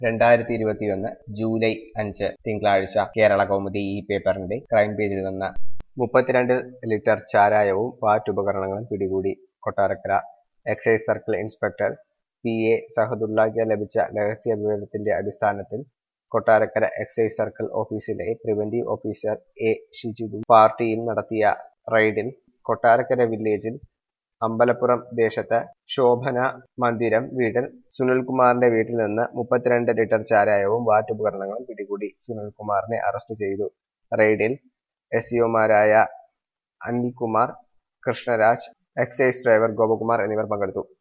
രണ്ടായിരത്തി ഇരുപത്തിയൊന്ന് ജൂലൈ അഞ്ച് തിങ്കളാഴ്ച കേരള കൗമുദി ഈ പേപ്പറിന്റെ ക്രൈം പേജിൽ നിന്ന് മുപ്പത്തിരണ്ട് ലിറ്റർ ചാരായവും വാറ്റുപകരണങ്ങളും പിടികൂടി Kottarakkara excise circle inspector P A സഹദുള്ളാക്ക് ലഭിച്ച രഹസ്യ വിവരത്തിന്റെ അടിസ്ഥാനത്തിൽ കൊട്ടാരക്കര എക്സൈസ് സർക്കിൾ ഓഫീസിലെ പ്രിവന്റീവ് ഓഫീസർ എ ഷിജിബും പാർട്ടിയും നടത്തിയ റെയ്ഡിൽ കൊട്ടാരക്കര വില്ലേജിൽ അമ്പലപ്പുറം ദേശത്ത് ശോഭന മന്ദിരം വീട്ടിൽ സുനിൽകുമാറിന്റെ വീട്ടിൽ നിന്ന് മുപ്പത്തിരണ്ട് ലിറ്റർ ചാരായവും വാറ്റുപകരണങ്ങളും പിടികൂടി സുനിൽകുമാറിനെ അറസ്റ്റ് ചെയ്തു റെയ്ഡിൽ എസ് ഇഒമാരായ അനിൽകുമാർ കൃഷ്ണരാജ് എക്സൈസ് ഡ്രൈവർ ഗോപകുമാർ എന്നിവർ പങ്കെടുത്തു